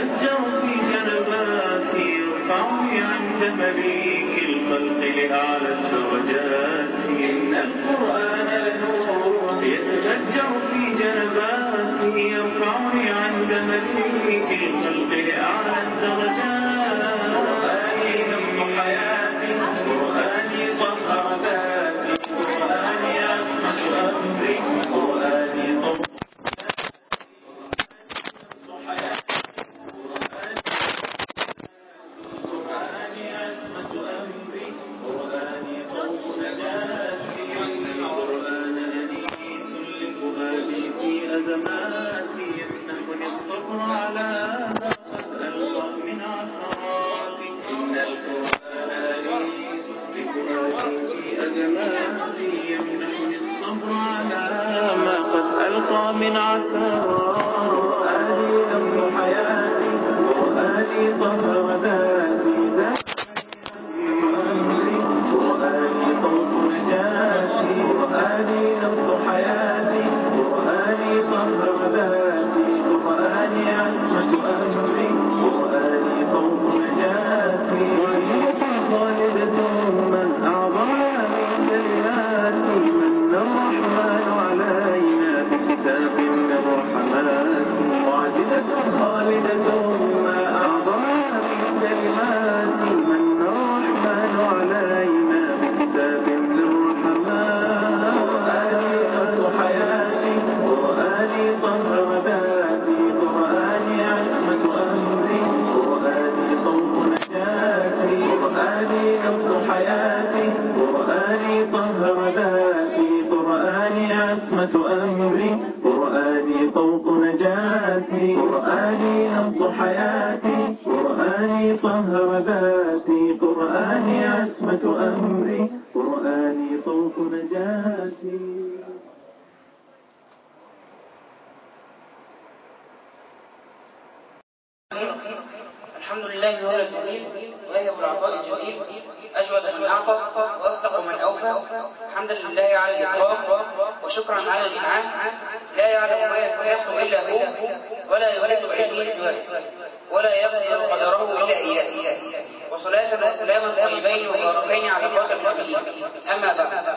يتفجر في جنباتي يرفعني عند مليك الخلق لأعلى الدرجات إن القرآن لنور يتفجر في جنباتي يرفعني عند مليك الخلق لأعلى الدرجات قرآني نبض حياتي قرآني طهر ذاتي قرآني عصمة أمري قرآني طهر قرآني عصمة أمري قرآني طوق نجاتي القرآن أنيس لفؤادي في أزماتي يمنحني الصبر على ما قد ألقى من عثراتي إن القرآن أنيس لفؤادي في أزماتي يمنحني الصبر على ما قد ألقى من عثراتي قرآني أمر حياتي قرآني طهر ذاتي أمري قرآني طوق نجاتي قرآني نبض حياتي قرآني طهر ذاتي قرآني عصمة أمري قرآني طوق نجاتي خالدة من أعظم من كلماتي من الرحمن علينا بكتاب من رحماتي معجزة خالدة ما أعظم من كلماتي من الرحمن علينا بكتاب من رحماتي قرآني خلق حياتي قرآني طهر ذاتي قرآني عصمة أمري قرآني طوق نجاتي قرآني نبض حياتي قرآني طهر ذاتي قرآني عصمة أمري قرآني طوق نجاتي قرآني نبض حياتي قرآني طهر ذاتي قرآني عصمة أمري قرآني طوق نجاتي الحمد لله مولى الجميل ويهب العطاء الجزيل أجود من أعطى وأصدق من أوفى حمدا لله على الإكرام وشكرا على الإنعام لا يعلم ما يستحق إلا هو ولا يحيط بعلمه سواه ولا يغفر قدره إلا إياه وصلاة وسلاما طيبين مباركين على خاتم النبيين أما بعد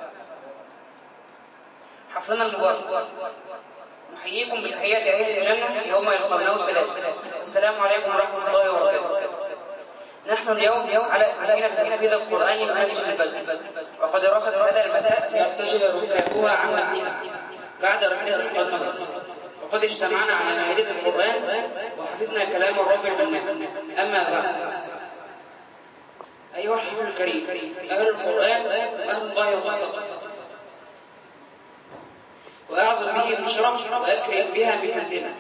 حفلنا المبارك نحييكم بتحيات أهل الجنة يوم يلقونه سلام السلام عليكم ورحمة الله وبركاته نحن اليوم على سفينة تحفيظ القرآن من مسجد البدر وقد رصد هذا المساء سيتجه ركابها عن مهدها بعد رحلة قد مضت وقد اجتمعنا على مائدة القرآن وحفظنا كلام الرب منا أما بعد أيها الحفظ الكريم أهل القرآن أهل الله وخاصته وأعظم به من شرف وأكرم بها من منزلة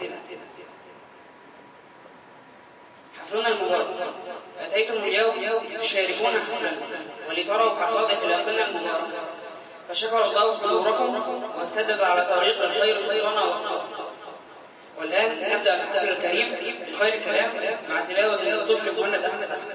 حفلنا المبارك أتيتم اليوم تشاركون حفلنا ولتروا حصاد خلافنا المبارك فشكر الله حضوركم وسدد على طريق الخير خيرنا وخيرنا والآن نبدأ الحفل الكريم بخير الكلام مع تلاوة الطفل مهند أحمد حسن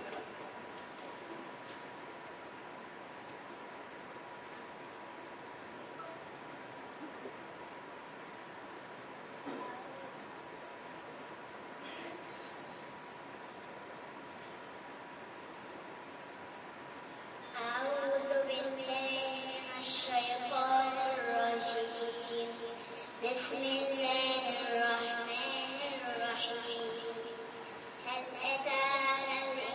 أعوذ بالله من الشيطان الرجيم بسم الله الرحمن الرحيم هل أتى على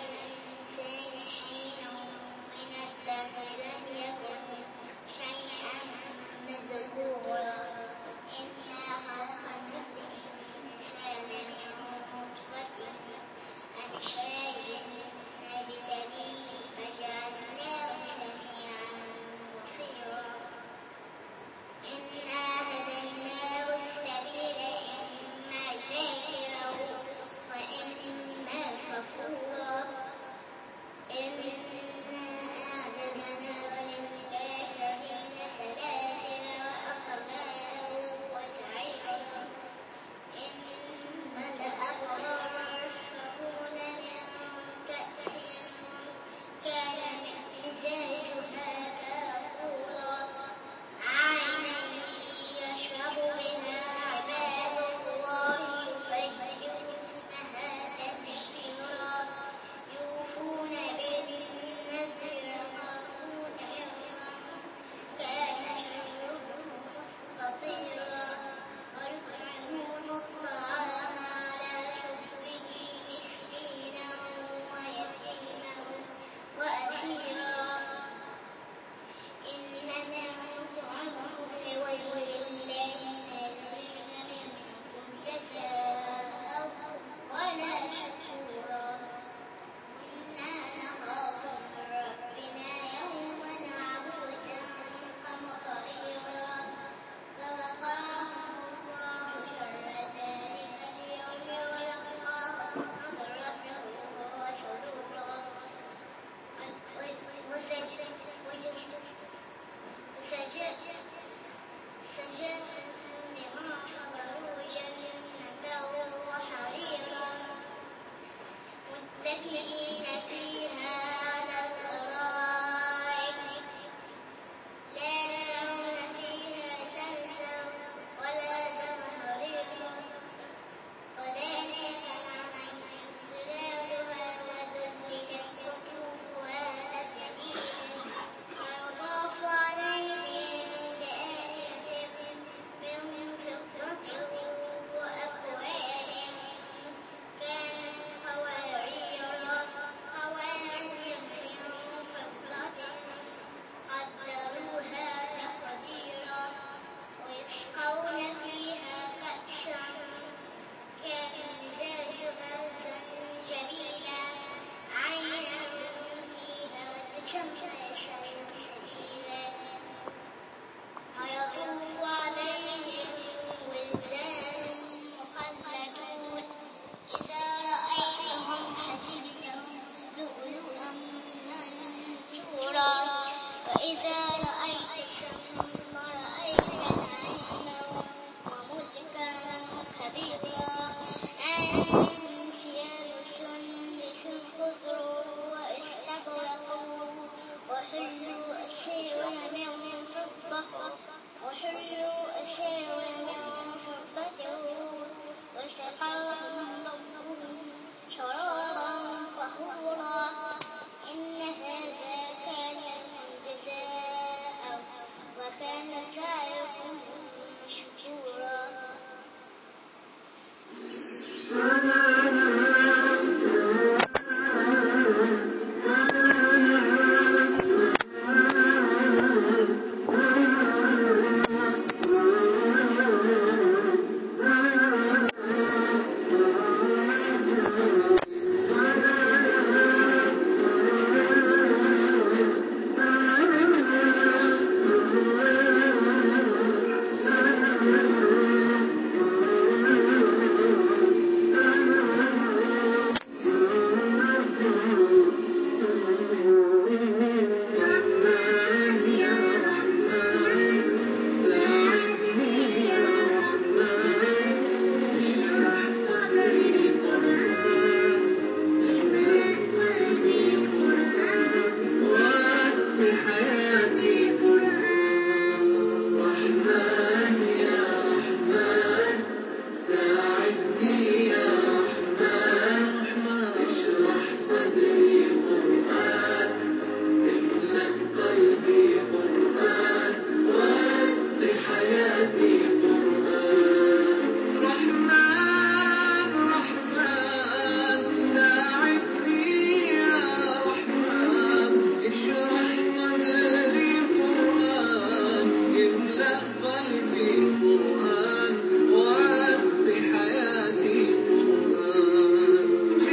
حياتي قرآن رحمن رحمن ساعدني يا رحمن اشرح صدري قرآن املأ قلبي قرآن واسق حياتي قرآن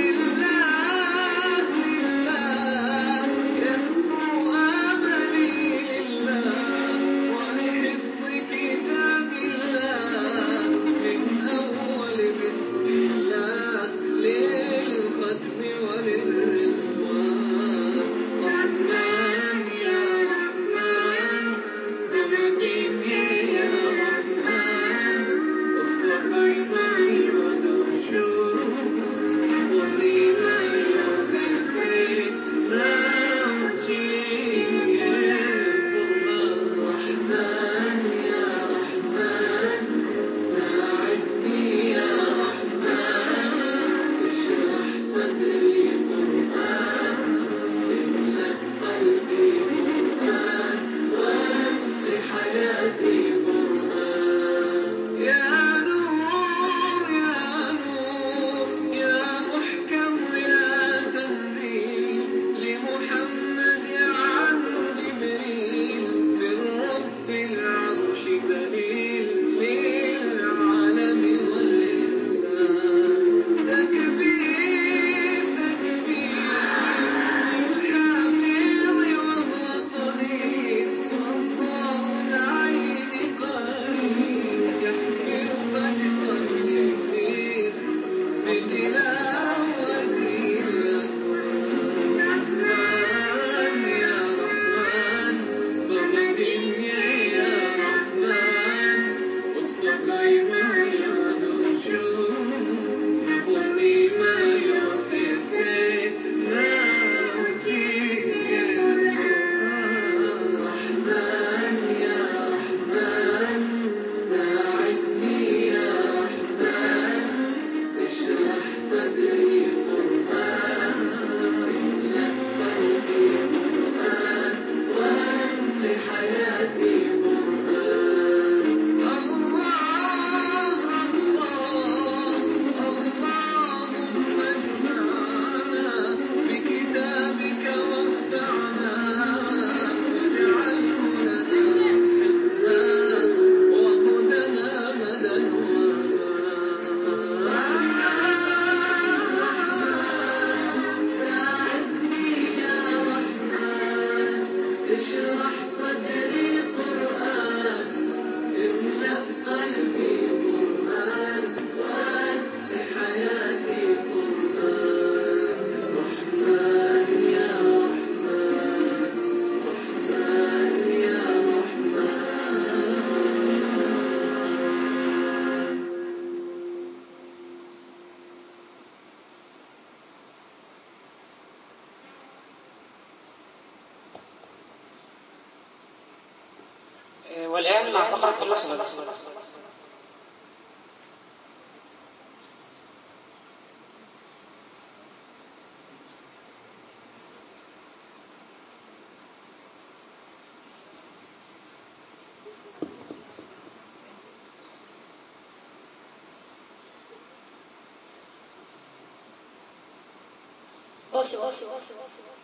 لله لله يهدو آملي لله ولحفظ كتاب الله من أول بسم الله للختم وللرضوان رحمن يا رحمن بمديني يا رحمن اصطفي ما يدرجون قولي ما يوزنتي لا أجيب رحمن يا رحمن ساعدني يا رحمن اشرح صدري قرآن املأ قلبي قرآن واسق حياتي قرآن يا نور يا نور يا محكم يا تنزيل لمحمد عن جبريل من رب العرش دليل للعالم والإنسان تكبير تكبير للحافظ وهو صغير والله العين قريب يحمل فجرا يسير بتلاوته رحمن يا رحمن بمدين يا رحمن اصطفي ما يدرجون قولي ما يوسفتي رحمن يا رحمن ساعدني يا رحمن اشرح صدري قرآن املأ قلبي قرآن واسق حياتي قرآن الله الله اللهم اجمعنا بكتابك وانفعنا واجعله لنا حسنا وهدنا مدى ساعدني يا رحمن اشرح صدري قرآن املأ قلبي قرآن واسق حياتي قرآن رحمن يا رحمن رحمن يا رحمن آه، والآن مع فقرة النصب بص بص بص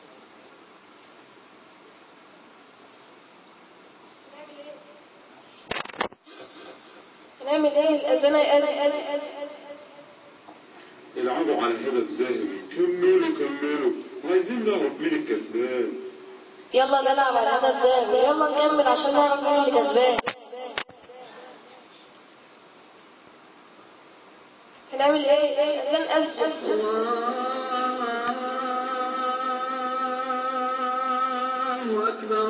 هنعمل ايه الاذان هيأذن العبوا على هدف ذهبي كملوا كملوا عايزين نعرف مين الكسبان يلا نلعب على هذا الذهبي يلا نكمل عشان نعرف مين اللي كسبان هنعمل ايه الاذان أذن الله أكبر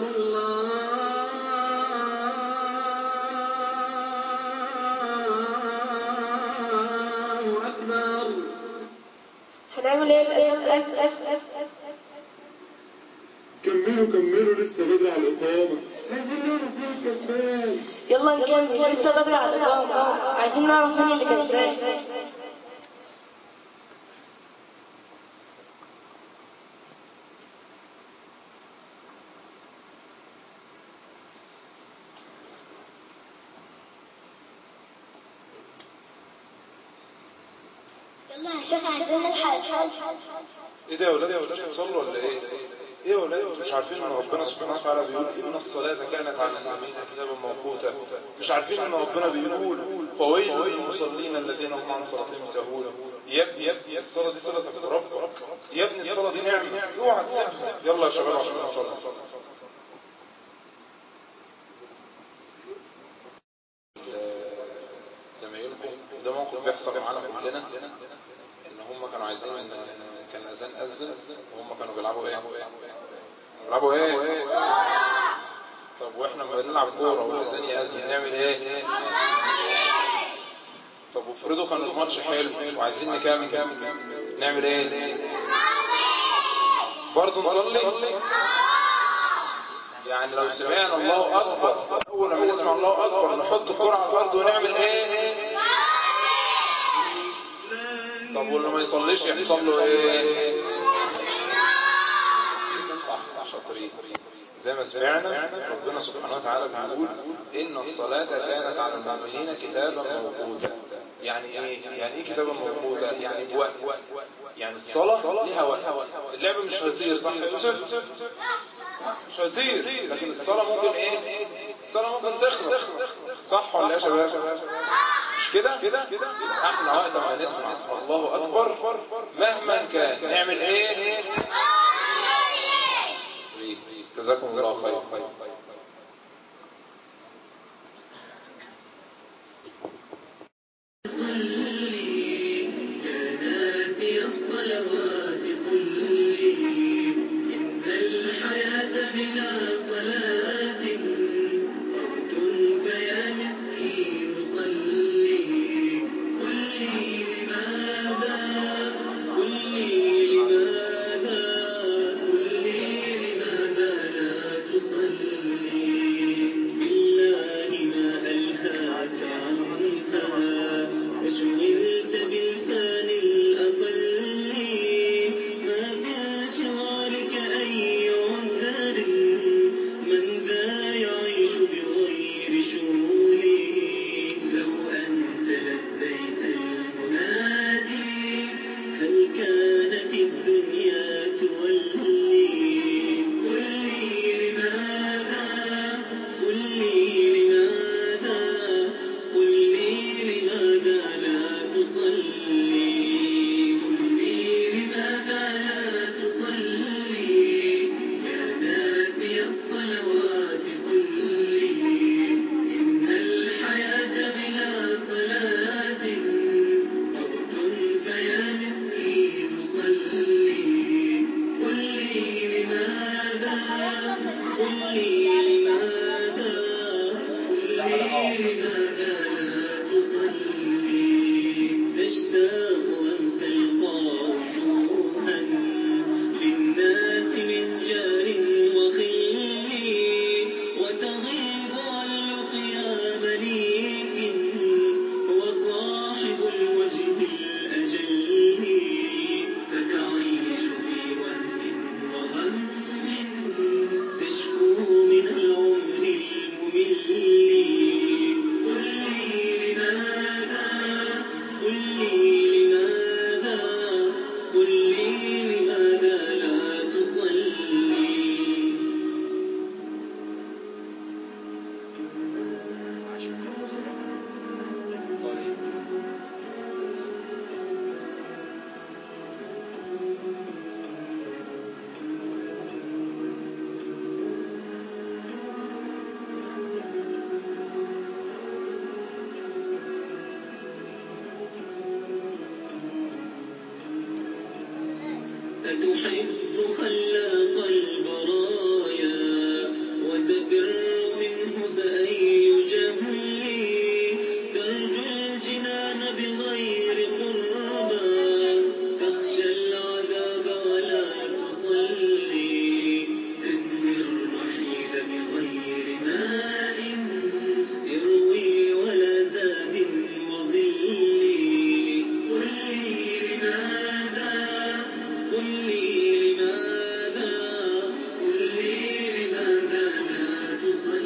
الله أكبر هنعمل ايه الاذان أذن كملوا كملوا لسه بدري على الإقامة عايزين نعرف مين الكسبان يلا نكمل لسه بدري على الإقامة عايزين نعرف مين اللي كسبان يلا يا شيخ عايزين نلحق الحل ايه ده يا ولاد مش هتصلوا ولا ايه ايه يا ولاد انتوا مش عارفين ان ربنا سبحانه وتعالى بيقول ان الصلاه كانت على المؤمنين كتابا موقوتا مش عارفين ان ربنا بيقول فويل للمصلين الذين هم عن صلاتهم ساهون يا ابني يا ابني الصلاه دي صلتك بربك يا ابني الصلاه دي نعمه اوعى تسيبها يلا يا شباب عشان نصلي زمايلكم وده موقف بيحصل معانا كلنا ان هم كانوا عايزين ان كان الاذان اذن وهم كانوا بيلعبوا ايه بيلعبوا ايه طب واحنا لما بنلعب كوره والاذان ياذن نعمل ايه طب وافرضوا كان الماتش حلو وعايزين نكمل نعمل ايه برضه نصلي يعني لو سمعنا الله اكبر اول ما نسمع الله اكبر نحط الكرة على الارض ونعمل ايه طب واللي ما يصليش يحصل له ايه صح شاطرين زي ما سمعنا ربنا سبحانه وتعالى بيقول ان الصلاة كانت على المؤمنين كتابا موقوتا يعني ايه يعني ايه كتابا موقوتا يعني بوقت يعني الصلاة ليها وقت اللعب مش هيطير صح يا يوسف مش هيطير لكن الصلاة ممكن ايه الصلاة ممكن تخلص صح ولا يا شباب مش كده كده احنا وقت ما نسمع الله اكبر مهما كان نعمل ايه جزاكم الله خير ناسي الصلوات قل لي إن الحياة بلا صلاة موت فيا مسكين صلي قل لي لماذا قل لي لماذا قل لي لماذا لا تصلي بالله ما ألهاك عنها وشغلت بالفان الأقل ما في شغالك أي عذر من ذا يعيش بغير شغولي لو أنت لبيت المنادي هل كانت الدنيا تولي قل لي لماذا قل لي لماذا قل لي لماذا لا تصلي قل لي لماذا لا تصلي يا ناسي الصلوات قل لي إن الحياة بلا صلاة موت فيا مسكين صلي قل لي لماذا قل لي لماذا قل لي لماذا لا تصلي تشتاق أن تلقى وجوها للناس من جار وخل وتغيب عن لقيا مليك وصاحب الوجه الأجل فتعيش في وهم وهم تشكو من العمر الممل قل لي لماذا قل لي لماذا قل لي لماذا لا تصلي أتحب خلاق البرايا وتفر منه فأي جهل ترجو الجنان بغير قربى تخشى العذاب ولا تصلي تنوي الرحيل بغير ماء يروي ولا زاد وظل قل لي لماذا قل لي لماذا قل لي لماذا لا تصلي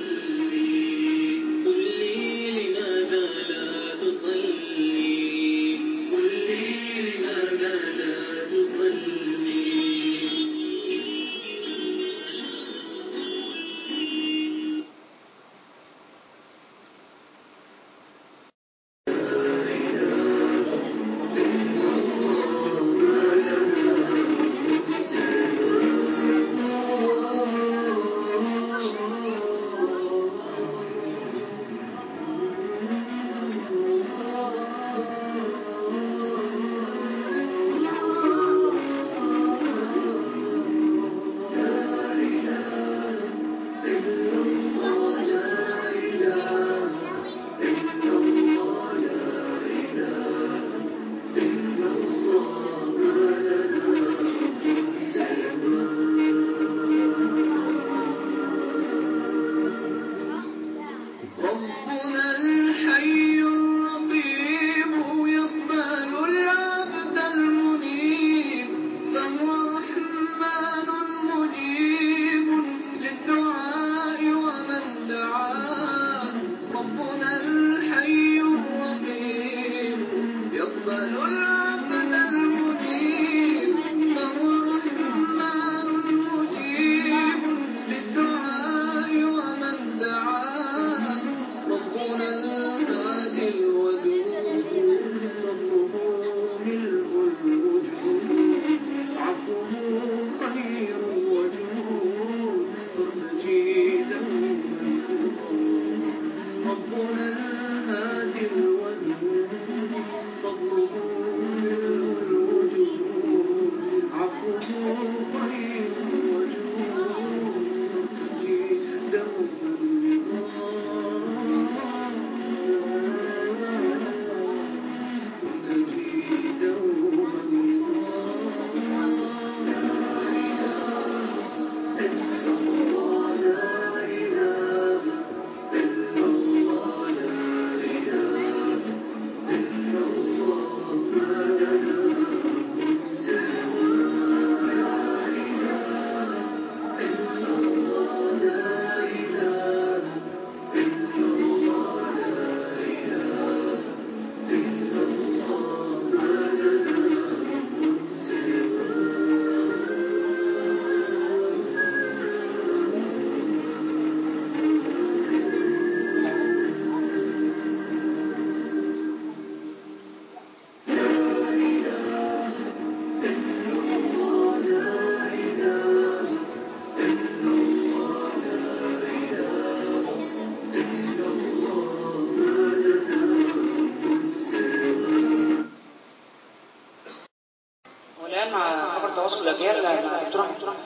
تواصل الاجيال مع دكتور احمد صح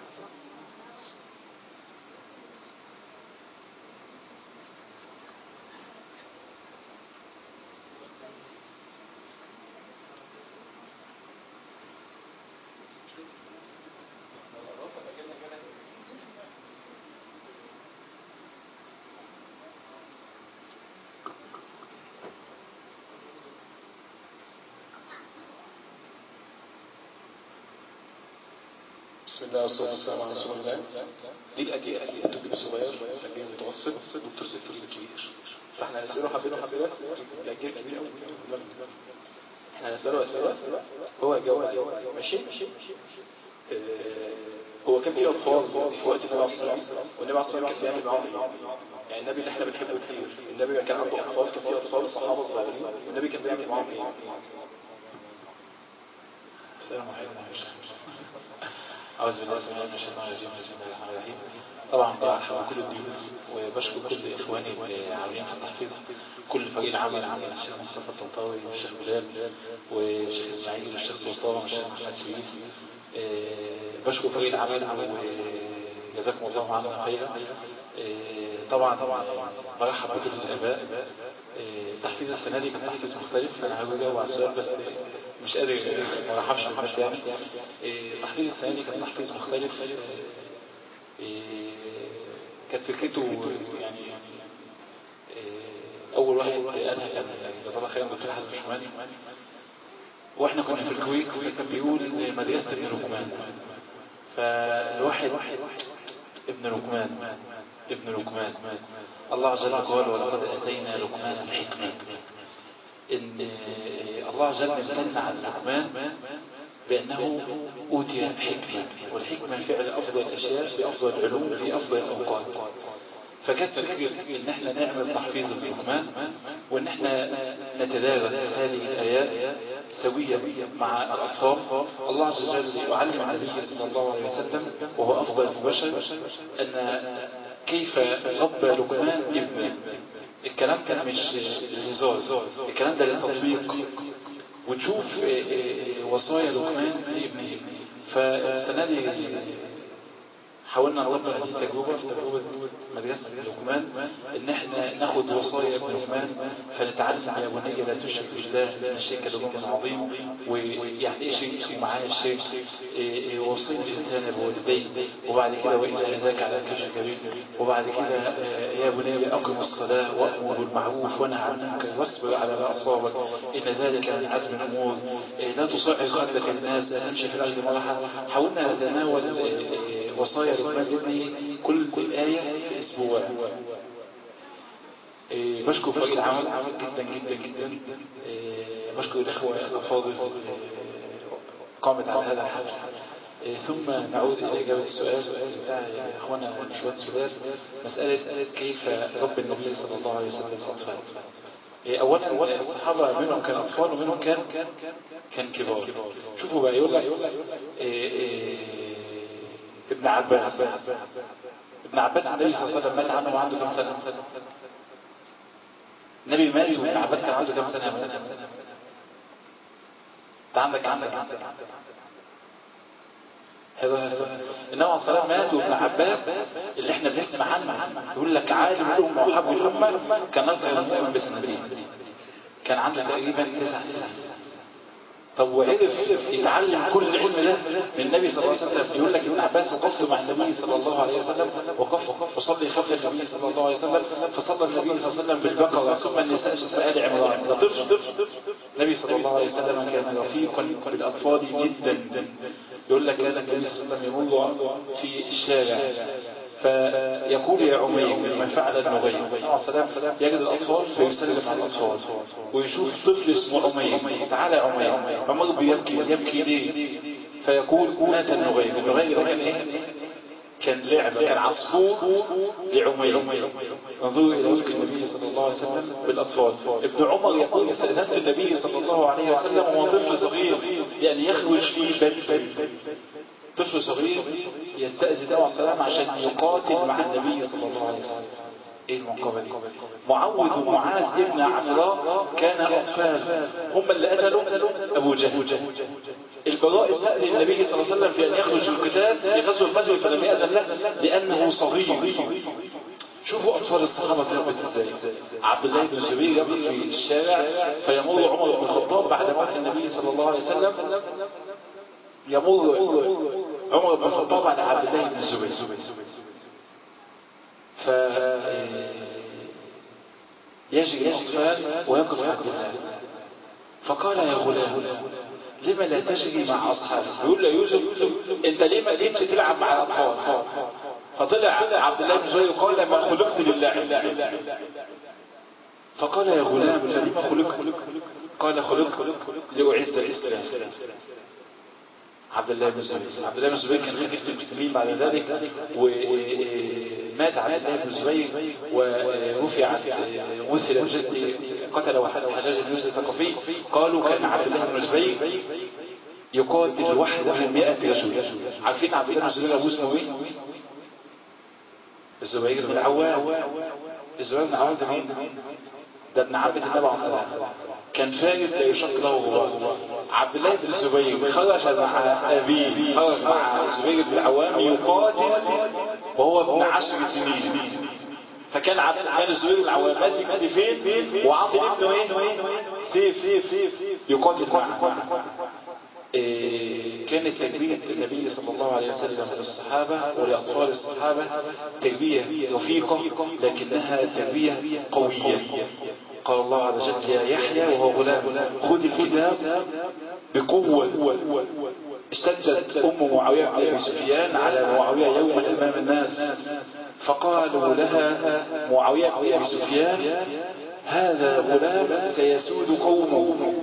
بسم الله والصلاة والسلام على رسول الله دي الأجيال الطب الصغير الأجيال المتوسط دكتور سيفور الكبير فاحنا هنسأله حبينا أسئلة الأجيال كبير أوي احنا هنسأله أسئلة هو يجاوب عليها ماشي آه، هو كان في أطفال في وقت النبي عليه الصلاة والسلام والنبي عليه الصلاة والسلام كان بيعمل معاهم إيه؟ يعني النبي اللي احنا بنحبه كتير النبي كان عنده أطفال كان في أطفال صحابة صغيرين والنبي كان بيعمل معاهم إيه؟ السلام عليكم أعوذ بالله السميع العليم من الشيطان الرجيم بسم الله الرحمن الرحيم طبعا برحب بكل الضيوف وبشكر كل إخواني اللي عاملين في التحفيظ كل فريق العمل عمل الشيخ مصطفى الطنطاوي والشيخ بلال والشيخ إسماعيل والشيخ سلطان والشيخ محمد شريف آه، بشكر فريق العمل وجزاكم الله عنا خيرا آه، طبعا برحب بكل الآباء آه، تحفيز السنة دي كان تحفيز مختلف أنا هقول جاوب على السؤال بس مش قادر ما ارحبش بالناس يعني آه، تحفيز السنة دي كان تحفيز مختلف آه، كانت فكرته يعني آه، أول واحد قالها كان جزاه الله خيرا دكتور حسن شمالي واحنا كنا في الكويت فكان بيقول مدرسة ابن لقمان فالواحد ابن لقمان ابن لقمان الله عز وجل قال ولقد اتينا لقمان الحكمه ان الله عز وجل امتن على لقمان بانه اوتي حكمه والحكمه فعل افضل الاشياء بافضل العلوم في افضل الاوقات فجت فكرة ان احنا نعمل تحفيظ لقمان وان احنا نتدارس هذه الايات سويا مع الاطفال الله عز وجل يعلم النبي صلى الله عليه وسلم وهو افضل البشر ان كيف ربى لقمان ابنه الكلام كان مش للهزار الكلام ده للتطبيق وتشوف وصايا لقمان لابنه فالسنة دي حاولنا نطبق هذه التجربة في تجربة مدرسة لقمان ان احنا ناخد وصايا ابن لقمان فنتعلم يا بني لا تشرك بالله ان الشرك لظلم عظيم ويعني ايه شرك ومعاه الشرك إيه وصينا الانسان بوالديه وبعد كده وان جاهداك على ان تشرك به وبعد كده آه، يا بني اقم الصلاة وامر بالمعروف وانهى عن المنكر واصبر على ما اصابك ان ذلك من عزم الامور إيه لا تصعد خدك الناس لا تمشي في الارض مرحا حاولنا نتناول آه، آه، وصايا لقمان ابني كل كل آية في أسبوع إيه، بشكر فريق العمل جدا جدا جدا إيه، بشكر الإخوة الأفاضل إيه، قامت على هذا الحفل إيه، ثم نعود إلى إجابة السؤال بتاع إخوانا نشوات السودان مسألة كيف رب النبي صلى الله عليه وسلم الأطفال إيه، أولا الصحابة منهم كان أطفال ومنهم كان كان كبار شوفوا بقى يقول لك إيه، إيه، ابن عباس ابن عباس النبي صلى الله عليه وسلم مات عنه وعنده كم سنة النبي مات وابن عباس كان عنده كم سنة انت عندك كم سنة 11 سنة النبي عليه الصلاة والسلام مات وابن عباس اللي احنا بنسمع عنه يقول لك عالم الأمة وحب الأمة كان أصغر المؤمن بسنتين كان عنده تقريبا تسع سنين طب وعرف يتعلم كل العلم ده من النبي صلى الله عليه وسلم يقول لك ابن عباس وقفت مع النبي صلى الله عليه وسلم وقفت فصلي خلف النبي صلى الله عليه وسلم فصلى النبي صلى الله عليه وسلم بالبقرة ثم النساء ثم آل عمران ده طفل النبي صلى الله عليه وسلم كان رفيقا بالأطفال جدا يقول لك كان النبي صلى الله عليه وسلم يمر في الشارع فيقول يا عمير ما فعل النغير عليه السلام يجد الأطفال فيسلم على الأطفال ويشوف طفل اسمه عمير تعالى يا عمير عمير بيبكي يبكي ليه فيقول مات النغير النغير ده كان ايه كان لعبة كان عصفور لعمير انظروا إلى وفق النبي صلى الله عليه وسلم بالأطفال ابن عمر يقول استأذنت النبي صلى الله عليه وسلم وهو طفل صغير لأن يخرج في بدر طفل صغير يستأذن النبي عليه السلام عشان يقاتل مع النبي صلى الله عليه وسلم ايه المنقبة دي معوذ ومعاذ ابن عفراء كان اطفال هم اللي قتلوا ابو جهل البراء استأذن النبي صلى الله عليه وسلم في أن يخرج للقتال في غزوة بدر فلم يأذن له لأنه صغير شوفوا أطفال الصحابة تربت ازاي عبد الله بن الزبير يقف في الشارع فيمر عمر بن الخطاب بعد موت النبي صلى الله عليه وسلم يمر عمر بن الخطاب على عبد الله بن الزبير ف يجري الأطفال ويقف عبد الله فقال يا غلام لما لا تجري مع أصحابك يقول له يوسف انت ليه ما جيتش تلعب مع الأطفال فطلع عبد الله بن زبير قال ما خلقت لله فقال يا غلام فلما خلقت قال خلقت لأعز الإسلام عبد الله بن زبير عبد الله بن زبير كان خليفة المسلمين بعد ذلك ومات عبد الله بن زبير ورفع مثل الجزء قتل واحد حجاج بن يوسف الثقفي قالوا كان عبد الله بن زبير يقاتل وحده 100 رجل عارفين عبد الله بن زبير ابوه اسمه ايه؟ الزبير بن العوام الزبير بن العوام ده مين؟ ده ابن عمة النبي عليه الصلاة والسلام كان فارس لا يشق له غبار عبد الله بن الزبير خرج مع أبيه خرج مع الزبير بن العوام يقاتل وهو ابن عشر سنين فكان عبد كان الزبير بن العوام ماسك سيفين وعاطل ابنه ايه؟ سيف يقاتل معه إيه كانت تربية النبي صلى الله عليه وسلم للصحابة ولأطفال الصحابة تربية رفيقة لكنها تربية قوية قال الله عز وجل يا يحيى وهو غلام خذ الكتاب بقوة اشتدت أم معاوية بن أبي سفيان على معاوية يوما أمام الناس فقالوا لها معاوية بن أبي سفيان هذا غلام سيسود قومه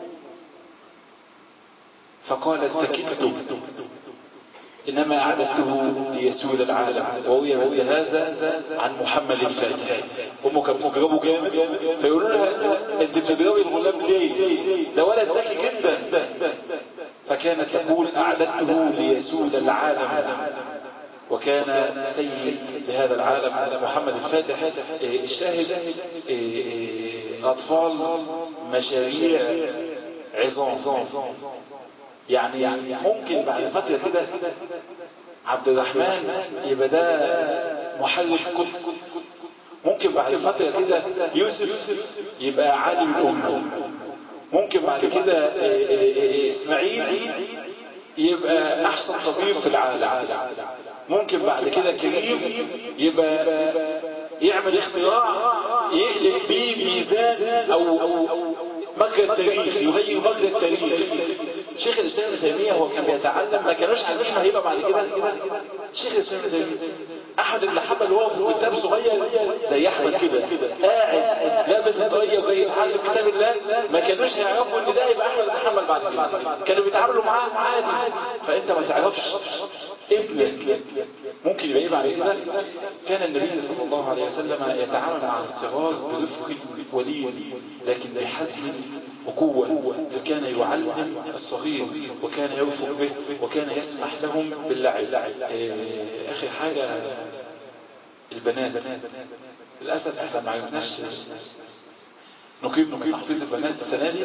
فقالت فكدت إنما أعددته ليسود العالم وروي مثل هذا عن محمد الفاتح هم كانوا مجربوا جامد فيقولوا لها أنت بتجربي الغلام ليه؟ ده ولد ذكي جدا فكانت تقول أعددته ليسود العالم وكان سيد لهذا العالم محمد الفاتح الشاهد أطفال مشاريع عظام يعني ممكن بعد فترة كده عبد الرحمن يبقى ده محرك قدس ممكن بعد فترة كده يوسف يبقى عالم الأمة ممكن بعد كده إسماعيل يبقى أحسن طبيب في العالم ممكن بعد كده كريم يبقى يعمل اختراع يقلب بيه ميزان أو, أو مجرى التاريخ يغير مجرى التاريخ شيخ الاسلام ابن تيميه هو كان بيتعلم ما كانوش عارفين هيبقى بعد كده شيخ الاسلام ابن تيميه احد اللي حمل وهو في كتاب صغير زي احمد كده قاعد لابس الطاقيه وجاي يتعلم كتاب الله ما كانوش هيعرفوا ان ده يبقى احمد محمد بعد كده كانوا بيتعاملوا معاه عادي فانت ما تعرفش ابنك ممكن يبقى ايه بعد كده كان النبي صلى الله عليه وسلم يتعامل مع الصغار برفق ولين لكن بحزم وقوة فكان يعلم الصغير وكان يرفق به وكان يسمح لهم باللعب آخر حاجة البنات للأسف احنا ما عرفناش نقيم من تحفيظ البنات السنة دي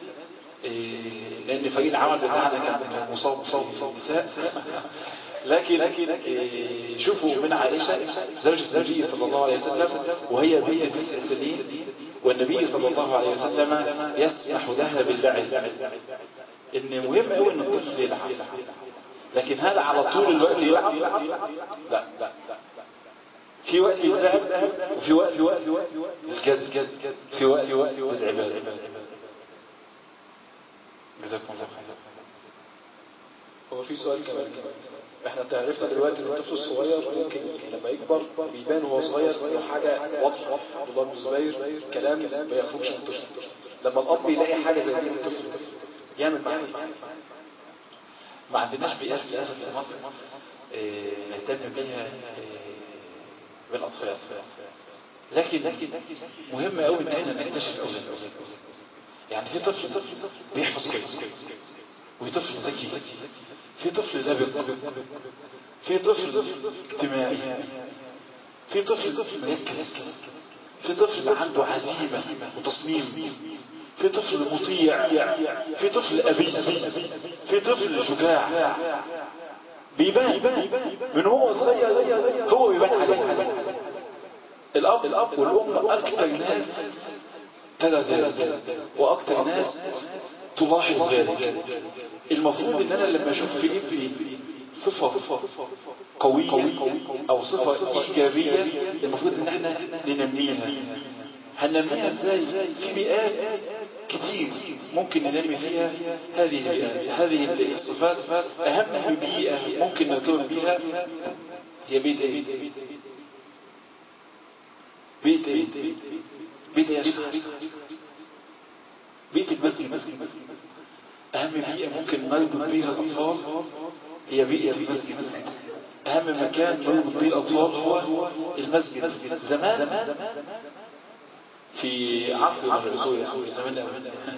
لأن فريق العمل بتاعنا كان مصاب مصاب النساء لكن شوفوا من عائشة زوجة النبي صلى الله عليه وسلم وهي بنت تسع سنين والنبي صلى الله عليه وسلم يسمح لها باللعب ان مهم قوي ان الطفل يلعب لكن هل على طول الوقت يلعب لا في وقت اللعب وفي وقت الجد في وقت العبادة جزاكم الله خير هو في سؤال كمان احنا تعرفنا دلوقتي ان الطفل الصغير ممكن لما يكبر بيبان وهو صغير انه حاجه واضحه عبد الله بن الزبير كلام ما يخرجش من الطفل لما الاب يلاقي حاجه زي دي في الطفل يعمل معاه ما عندناش بيئات للاسف في مصر نهتم بيها بالاطفال لكن مهم قوي ان احنا نكتشف اولادنا يعني في طفل بيحفظ كويس وفي طفل ذكي في طفل لبق في طفل اجتماعي في طفل مركز في طفل عنده عزيمة وتصميم في طفل مطيع في طفل أبي في طفل شجاع بيبان من هو صغير هو بيبان عليه الأب الأب والأم أكثر ناس ترى ذلك وأكثر ناس تلاحظ ذلك المفروض ان انا لما اشوف في ابني صفة قوية او صفة ايجابية المفروض ان احنا ننميها هننميها ازاي في بيئات كتير ممكن ننمي فيها هذه البيئات هذه الصفات اهم بيئة ممكن نرتبط بيها هي بيت ايه بيت ايه بيت ايه بيت المسجد أهم بيئة ممكن نربط بيها الأطفال هي بيئة المسجد أهم مكان نربط به الأطفال هو المسجد زمان في عصر من العصور يعني زمان أوي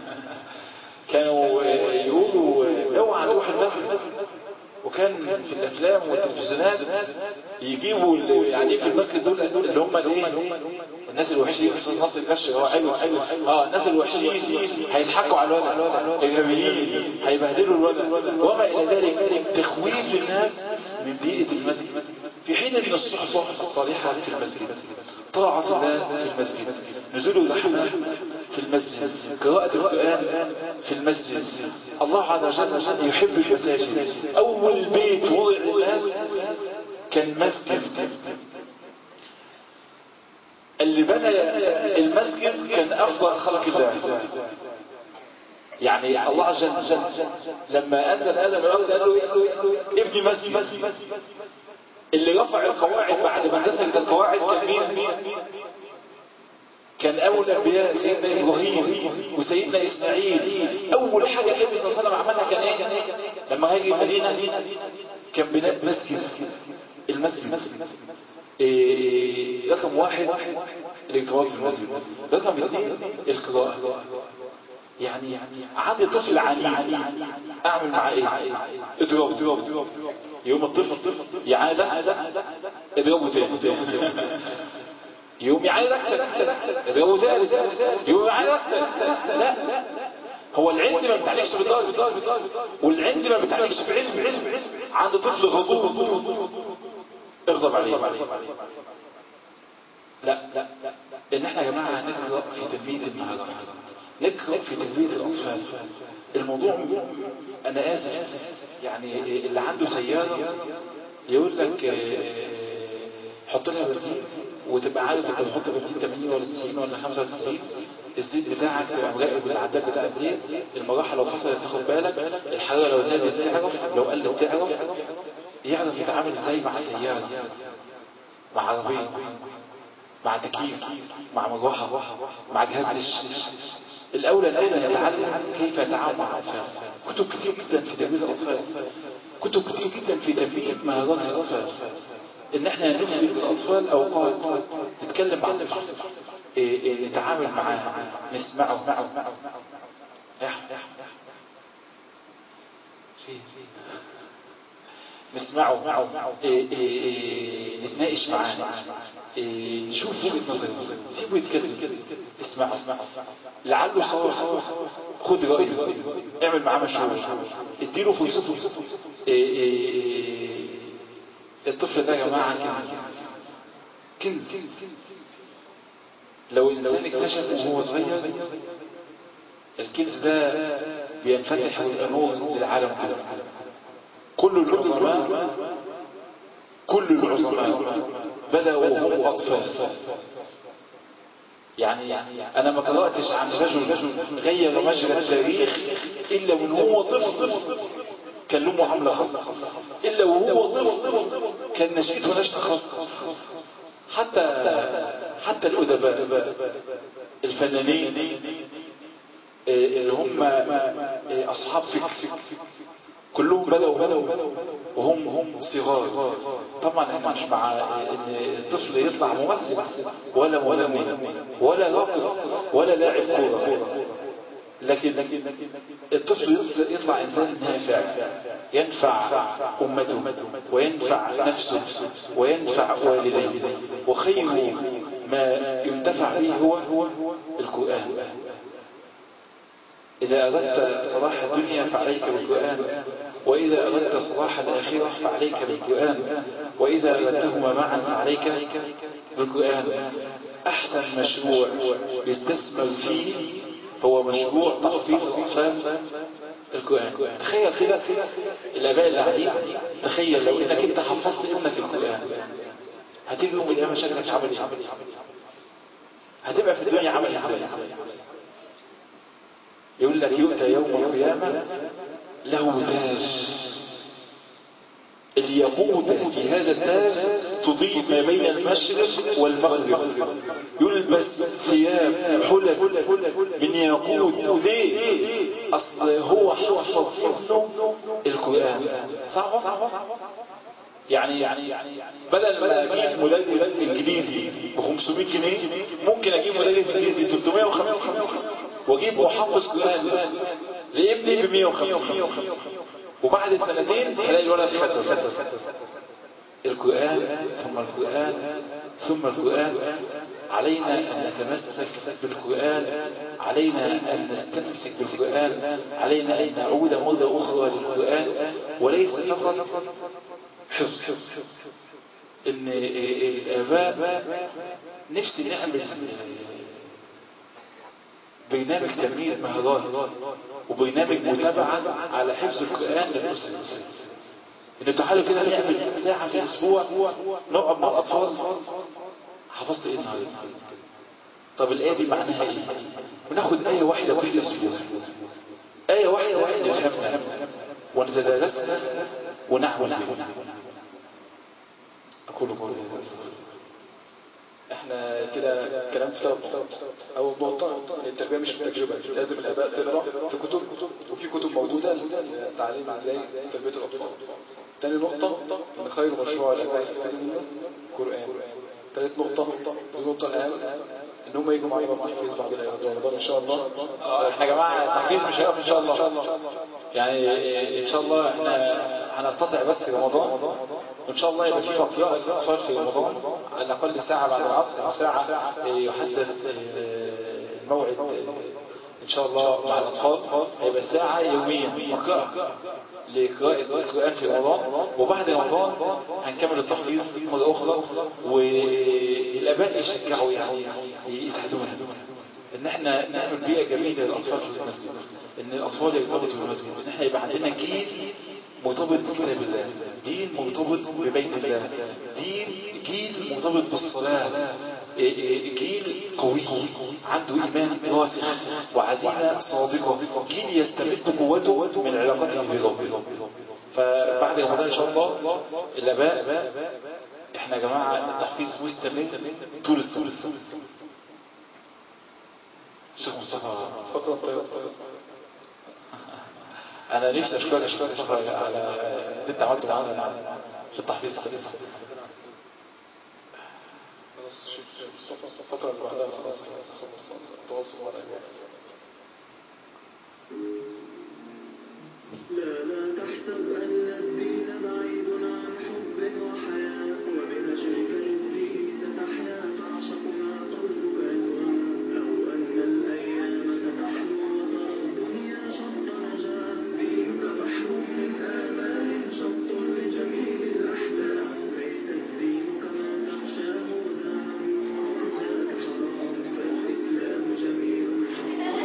كانوا يقولوا اوعى تروح المسجد وكان في الافلام والتلفزيونات يجيبوا اللي قاعدين في المسجد دول اللي هم الايه الناس الوحشين استاذ ناصر الكش هو ايوه اه الناس الوحشين هيضحكوا على الولد الغبيين هيبهدلوا الولد وما الى ذلك تخويف الناس من بيئه المسجد في حين ان الصحبه الصالحه في المسجد طاعه الله في المسجد نزول الرحمه في المسجد قراءة القرآن في المسجد الله عز وجل يحب المساجد أول بيت وضع للناس كان مسجد اللي بنى المسجد كان أفضل خلق الله يعني الله عز وجل لما أنزل آدم الأرض قال له ابني مسجد اللي رفع القواعد بعد ما نزلت القواعد كان مين كان أول الأنبياء سيدنا إبراهيم وسيدنا إسماعيل أول حاجة النبي صلى الله عليه وسلم عملها كان إيه؟ لما هاجي المدينة كان بناء مسجد المسجد إيه رقم واحد الارتباط في المسجد رقم اثنين القراءة يعني عندي طفل عنيد اعمل معاه ايه اضربه يوم الطفل يعاد اضربه تاني يوم يعاند اكتر اضربه ثالث يوم يعاند اكتر لا هو العند ما بتعليقش بالضرب والعند ما بتعليقش بعلم عند طفل غضوب اغضب عليه لا لا ان احنا يا جماعه نقرا في تنميه المهارات نقرا في تنميه الاطفال الموضوع انا اسف يعني اللي عنده سياره يقول لك حط لها بنزين وتبقى عارف انت بتحط بنزين 80 ولا 90 ولا 95 الزيت بتاعك تبقى مراقب العداد بتاع الزيت المروحه لو فصلت تاخد بالك الحراره لو زادت تعرف لو قلت تعرف يعرف يتعامل ازاي مع سياره مع عربيه مع تكييف مع مروحه مع جهاز دش الاولى الاولى يتعلم كيف يتعامل مع الاطفال كتب كتير جدا في تنميه الاطفال كتب كتير جدا في تنميه مهارات الاطفال ان احنا نفرد الاطفال اوقات نتكلم مع الطفل إيه إيه نتعامل معاه نسمعه معه نسمعه إيه إيه نتناقش معاه إيه نشوف وجهه نظره سيبه يتكلم اسمع لعله صار خد رايه اعمل معاه مشروع اديله فرصته إيه إيه الطفل ده يا جماعه كنز كنز لو الانسان اكتشف وهو صغير الكنز ده بينفتح ويبقى نور للعالم كله كل العظماء كل العظماء بدأوا وهم أطفال يعني أنا ما قرأتش عن رجل غير مجرى التاريخ إلا من هو طفل كان له معاملة خاصة إلا وهو طفل كان نشأته نشأة خاصة حتى حتى الأدباء الفنانين اللي هم أصحاب فكر كلهم بدأوا بدأوا وهم هم صغار طبعا احنا مش مع ان الطفل يطلع ممثل ولا مغني ولا راقص ولا لاعب كوره لكن الطفل يطلع انسان نافع ينفع امته وينفع نفسه وينفع والديه وخير ما ينتفع به هو القران إذا أردت صلاح الدنيا فعليك بالقرآن وإذا أردت صلاح الآخرة فعليك بالقرآن وإذا أردتهما معا فعليك بالقرآن أحسن مشروع يستثمر فيه هو مشروع تحفيظ الأطفال القرآن تخيل كده الآباء اللي قاعدين تخيل لو إنك أنت حفظت ابنك القرآن هتيجي يوم القيامة شكلك عامل إيه؟ هتبقى في الدنيا عامل إزاي؟ يقول لك يؤتى يوم القيامة له تاج الياقوت في هذا التاج تضيء ما بين المشرق والمغرب يلبس ثياب حلل من ياقوت ليه اصل هو حفظ ابنه القران صعبه يعني بدل ما اجيب مدرس انجليزي ب 500 جنيه ممكن اجيب مدرس انجليزي 350 واجيب محفظ قران لابني ب 150 وبعد سنتين هلاقي الولد ختم القرآن ثم القرآن ثم القرآن علينا أن نتمسك بالقرآن علينا أن نستمسك بالقرآن علينا أن نعود مرة أخرى للقرآن وليس فقط حفظ إن الآباء نفسي نعمل برنامج تنمية مهارات وبرنامج متابعة على حفظ القرآن للأسرة إن تعالوا كده نعمل ساعة في الأسبوع نقعد مع الأطفال حفظت إيه النهارده؟ طب الآية دي معناها إيه؟ وناخد آية واحدة كل أسبوع آية واحدة واحدة نفهمها ونتدارسها ونعمل بها أقول قولي هذا احنا كده كلام في ثلاث نقط اول نقطة ان التربية مش بالتجربة لازم الاباء تقرا في كتب وفي كتب موجودة للتعليم ازاي تربية الاطفال تاني نقطة ان خير مشروع الاباء يستفيدوا منه قرآن ثالث نقطة دي نقطة الأهم إن هم يجوا معانا في تحفيظ بعد رمضان إن شاء الله احنا يا جماعة التحفيز مش هيقف إن شاء الله يعني إن شاء الله احنا هنقتطع بس في رمضان وإن شاء الله يبقى في مقرأة للأطفال في رمضان على الأقل ساعة بعد العصر أو ساعة يحدد الموعد إن شاء الله مع الأطفال هيبقى ساعة يوميا مقرأة لقراءة القرآن في رمضان وبعد رمضان هنكمل التحفيظ مرة أخرى والآباء يشجعوا يعني يساعدونا ان احنا نعمل بيئة جميلة للأطفال في المسجد ان الأطفال يرتبطوا في المسجد ان احنا يبقى عندنا جيل مرتبط بكتاب الله دين مرتبط ببيت الله دين جيل مرتبط بالصلاة جيل قوي عنده إيمان راسخ وعزيمة صادقة جيل يستمد قوته من علاقته بربه فبعد رمضان إن شاء الله الآباء احنا يا جماعة التحفيز مستمر طول السنة الشيخ مصطفى انا نفسي اشكرك يا شيخ مصطفى على اللي انت عملته معانا في التحفيز خلاص شوف مصطفى الفترة اللي بعدها خلاص خلص التواصل مع الأجواء لا لا تحسب أن الدين بعيد عن حب وحياة وبهجرك للدين ستحيا تعشق ما قلبك يهوى أو أن الأيام ستحلو وترى الدنيا شط نجاة دينك بحر من آمال شط لجميل الأحزان ليس الدين كما تخشاه وداعا ذاك حرام فالإسلام جميل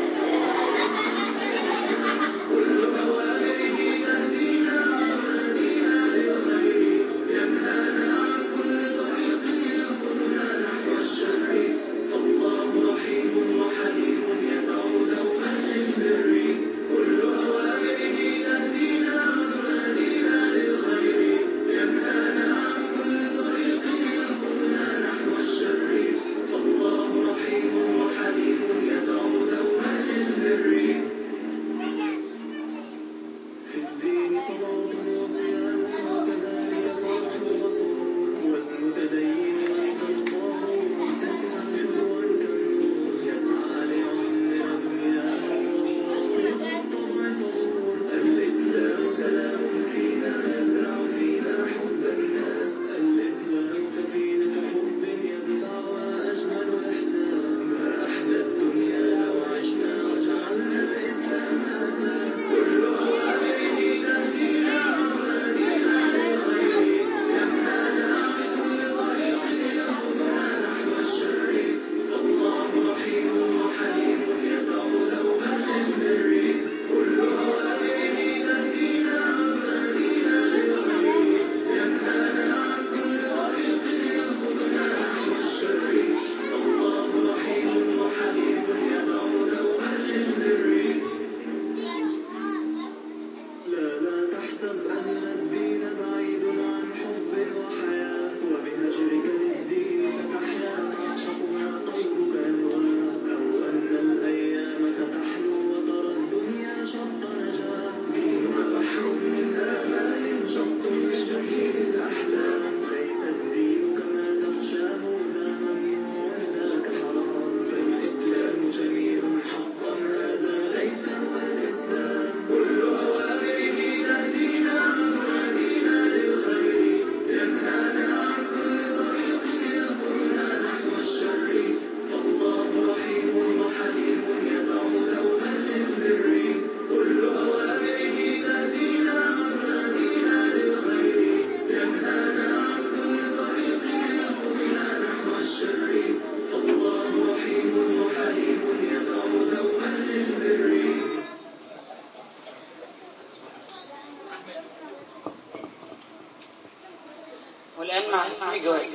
معين مع تسليم الجوائز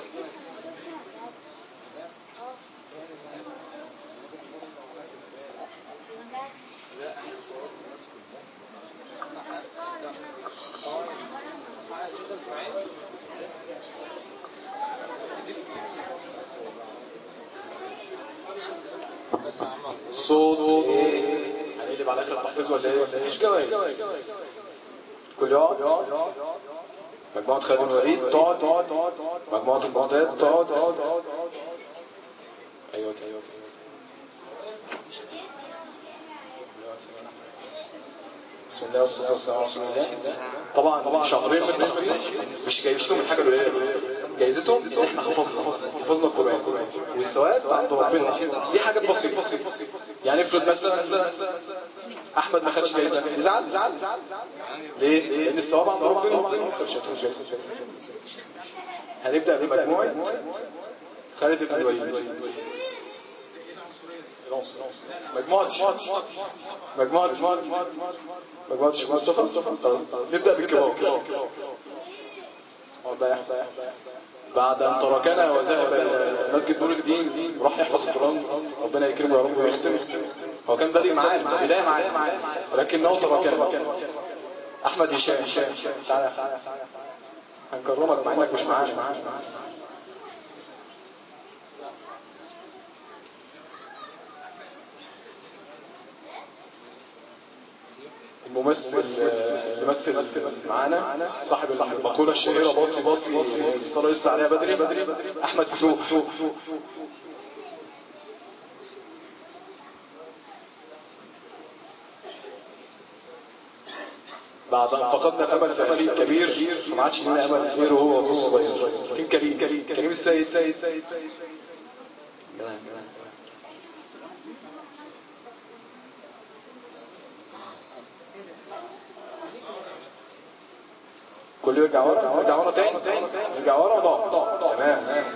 صوت ايه هنقلب على اخر التحفيظ ولا ايه مفيش جوايز كل يقعد مجموعة خالد بن الوليد تقعد مجموعة المعتاد تقعد ايوه ايوه بسم الله والصلاة والسلام على رسول الله طبعا طبعا شهرين من التحفيظ مش جايزتهم الحاجة القليلة جايزتهم ان احنا حفظنا حفظنا القرآن والثواب عند ربنا دي حاجة بسيطة يعني افرض مثلا احمد ما خدش جايزة يزعل ليه؟ لان الثواب عند ربنا ما خدش جايزة هنبدأ بمجموعة خالد بن الوليد مجموعة مجموعة مجموعة الشيخ مصطفى خلاص نبدأ بالكبار واضح بعد أن تركنا وذهب إلى مسجد نور الدين راح يحفظ القرآن ربنا يكرمه يا رب ويختم هو كان بادئ معانا بداية معانا ولكنه تركنا أحمد هشام تعالى هنكرمك مع إنك مش معانا الممثل اللي مثل معانا صاحب المقولة الشهيرة باصي باصي الصلاة لسه عليها بدري أحمد فتوح بعد أن فقدنا الأمل في أخيه الكبير فما عادش لنا أمل غيره هو أخوه الصغير كان كريم كريم كريم السيد سيد سيد كله يرجع ورا يرجع ورا تاني يرجع ورا ونقعد تمام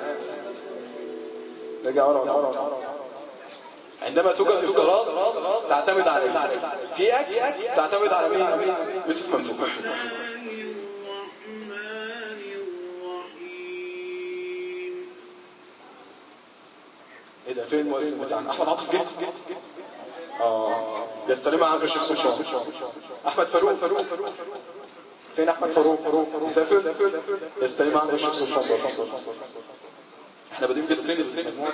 نرجع ورا ونقعد عندما توجد افتراض تعتمد على ايه في اكل تعتمد على مين يوسف ممدوح ايه ده فين المؤسس بتاعنا احمد عاطف جه اه يستلمها عنه الشيخ سلطان احمد فاروق فاروق فين احمد فاروق يسافر يستلم عنده الشيخ سلطان برضه احنا بادئين بالسن مجموعه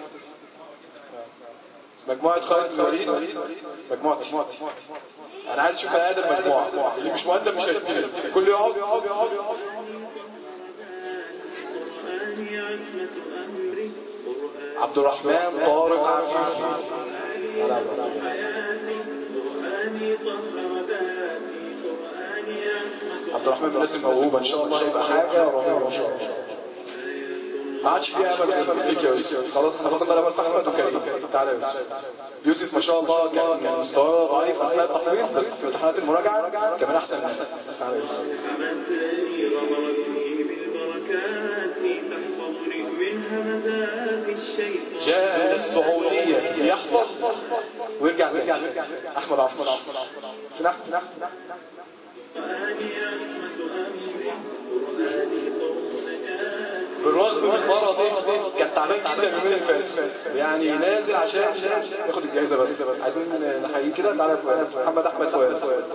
مجموعة خالد بن الوليد مجموعة انا عايز اشوف ادم مجموعة اللي مش مؤدب مش هيستلم كل يقعد يقعد يقعد يقعد عبد الرحمن طارق عفيفي عبد الرحمن من الناس الموهوبة ان شاء الله هيبقى حاجة رهيبة ان شاء الله ما عادش فيها امل غير فيك يا يوسف خلاص احنا فقدنا الامل في احمد وكريم تعالى يا يوسف يوسف ما شاء الله كان كان مستواه ضعيف اثناء التحفيظ بس في امتحانات المراجعه كمان احسن الناس تعالى يا يوسف جاء من السعودية يحفظ ويرجع تاني أحمد عبد فين أحمد بالرغم من مرضه كان تعبان جدا اليومين اللي فاتوا يعني نازل عشان ياخد الجائزة بس عايزين نحييه كده تعالى يا فؤاد محمد أحمد فؤاد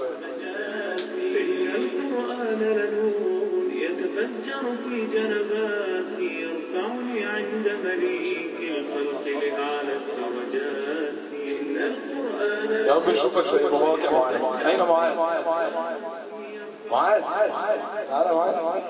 القرآن لنور يتفجر في جنباتي يرفعني عند مليك الخلق لأعلى الدرجات إن القرآن يا رب نشوفك زي باباك يا معاذ أين معاذ؟ معاذ تعالى معاذ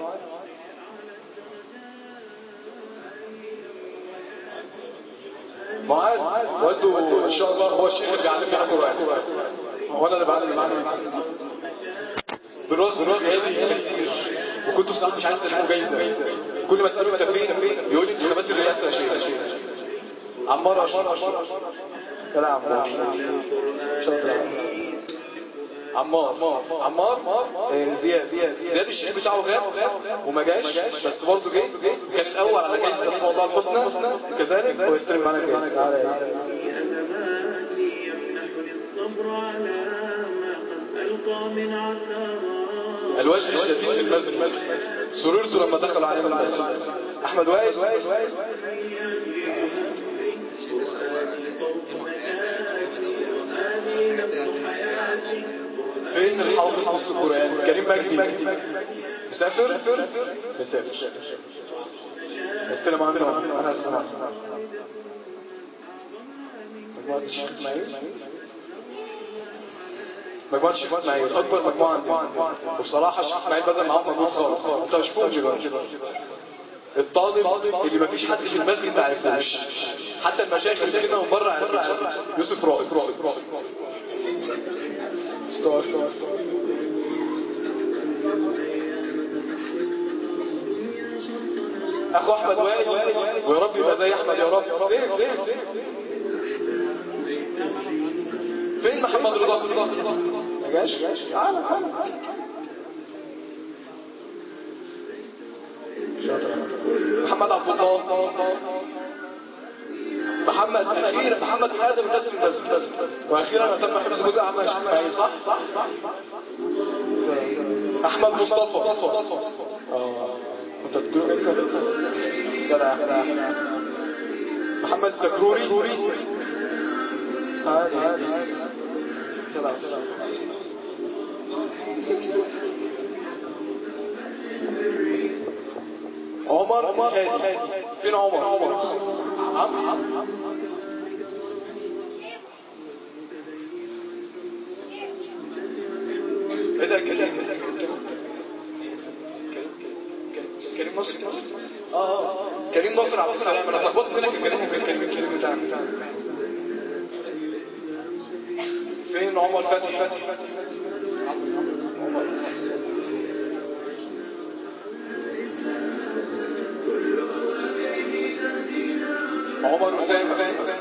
معاذ والده ان شاء الله هو الشيخ اللي بيعلمنا القران وانا اللي بعلم القران بالرغم من غيابي كثير وكنت بصراحه مش عايز اسلمه جايزه كل ما اساله انت فين يقول لي انتخابات الرئاسه يا شيخ عمار اشرف يلا يا عمار شاطر يا عمار عمار عمار آه، زياد زياد الشيخ بتاعه غاب وما جاش بس برضه جه كان الاول على جائزه اسماء الله الحسنى كذلك هو يستلم معانا الجائزه تعالى يا أماماتي يمنحني الصبر على ما قد ألقى من عثرات الوجه الشديد في المسجد سررت لما دخل علينا المسجد احمد وائل فين الحافظ نص القرآن كريم مجدي مسافر مسافر استلم عنه انا استلم مجموعة الشيخ اسماعيل مجموعة الشيخ اسماعيل اكبر مجموعة عندي وبصراحة الشيخ اسماعيل بذل معاهم مجهود خالص انت مش فاهم دلوقتي الطالب اللي مفيش حد في المسجد ما عرفوش حتى المشايخ اللي جينا من بره عرفوش يوسف رائد اخو احمد وائل ويا رب يبقى زي احمد يا رب فين فين فين محمد رضا ما جاش تعالى تعالى محمد عبد الله محمد اخيرا محمد ادم الناس في المسجد واخيرا تم حفظ جزء عما الشيخ اسماعيل صح صح صح احمد مصطفى اه انت بتقول ايه جدع محمد التكروري عادي عادي جدع عمر هادي فين عمر عمر عم ايه ده كريم كريم نصر اه اه كريم نصر عبد السلام انا اتلخبطت منك الكريم وكان كريم الكريم بتاعنا فين عمر فتحي عمر عمر أسامة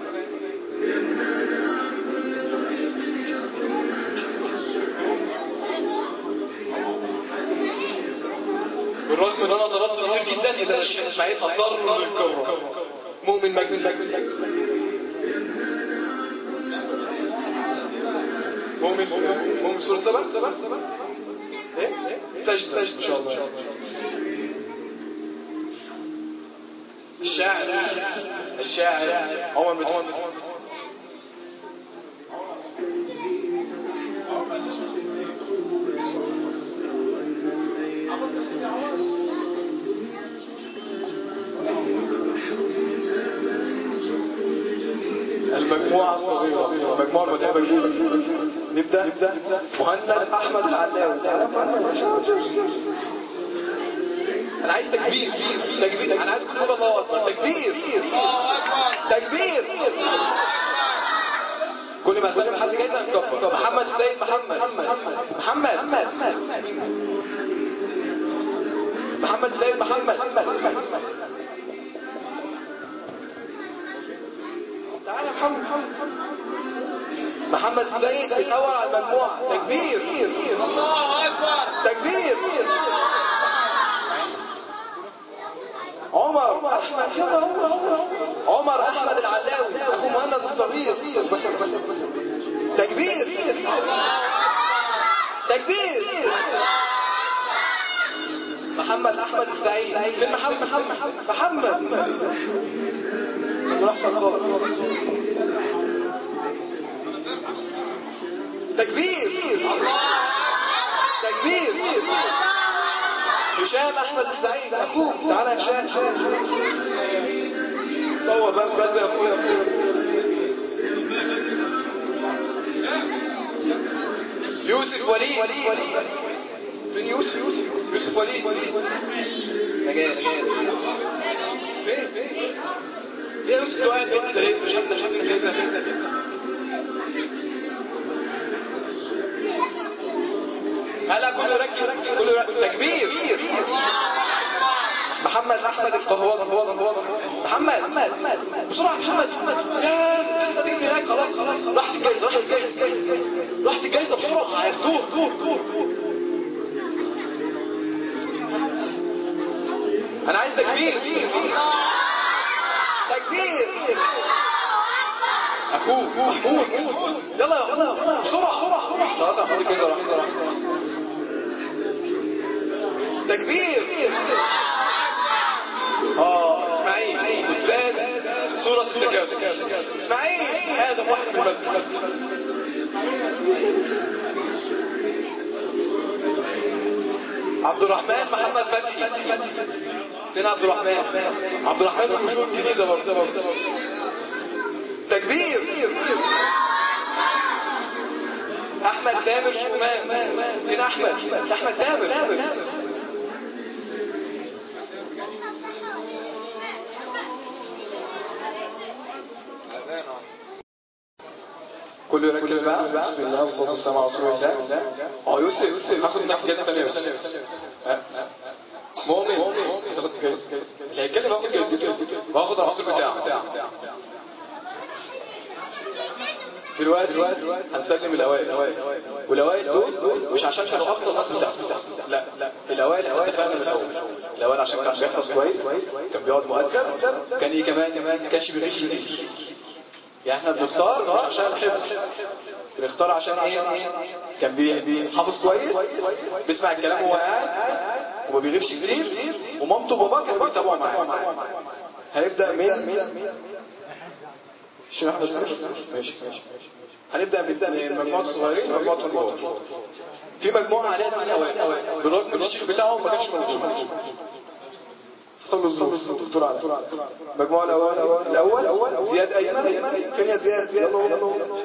بالرغم ان انا ضربت كتير جدا الا الشيخ اسماعيل اصر للكره مؤمن مجد مؤمن مؤمن سورة سبع ايه سجدة ان شاء الله الشاعر الشاعر عمر بن المجموعة الصغيرة المجموعة المتعبة جدا نبدأ مهند أحمد العلاوي أنا عايز تكبير تكبير أنا عايز كل الله أكبر تكبير تكبير كل ما أسلم حد جايزة نكبر محمد السيد محمد محمد محمد السيد محمد تعالى محمد محمد السيد بيدور على المجموعة تكبير الله أكبر تكبير عمر احمد يلا عمر عمر احمد العلاوي اخو مهند الصغير تكبير تكبير محمد احمد السعيد فين محمد محمد محمد رحمة خالص تكبير تكبير هشام احمد السعيد اخوك تعالى يا هشام صور بقى بس يا اخويا يوسف وليد فين يوسف يوسف وليد نجاة فين فين ليه يوسف قاعد بيت ليه مش حتى مش حاسس كذا هلا كله ركز كله ركز تكبير محمد احمد القهوان محمد بسرعه محمد يا لسه تيجي هناك خلاص خلاص راحت الجايزه راحت الجايزه راحت الجايزه بسرعه هياخدوه دور دور انا عايز تكبير تكبير اخوك محمود يلا يا اخوك بسرعه بسرعه خلاص يا محمود الجايزه راحت تكبير اه اسماعيل استاذ سورة التكاثر اسماعيل هذا واحد في المسجد عبد الرحمن محمد فتحي فين عبد الرحمن عبد الرحمن من الوجوه الجديدة برضه تكبير احمد تامر شومان فين احمد احمد تامر كله يركز بقى بسم الله والصلاه والسلام على رسول الله اه يوسف هاخد منك جايزه ثانيه يا يوسف ها؟ مؤمن تاخد جايزه اللي هيتكلم هاخد جايزته وهاخد العصير بتاعه دلوقتي هنسلم الاوائل والاوائل دول مش عشان كانوا افضل ناس بتاعته لا لا الاوائل احنا اتفقنا من الاول الاوائل عشان كان بيحفظ كويس كان بيقعد مؤدب كان ايه كمان كانش بيغش كتير يعني احنا بنختار مش عشان الحفظ بنختار عشان ايه كان بي- حافظ كويس بيسمع الكلام وهو قاعد وما بيغيبش كتير ومامته وباباه كانوا بيتابعوا معاه هنبدا من الشيخ احمد سامي ماشي هنبدا من مجموعه الصغيرين ومجموعه الكبار في مجموعه عليها اثنين اوائل بالرغم ان الشيخ بتاعهم ما كانش موجود حصل له الظروف الدكتور على المجموعه الاول الاول زياد ايمن فين يا زياد يلا يلا وبهجرك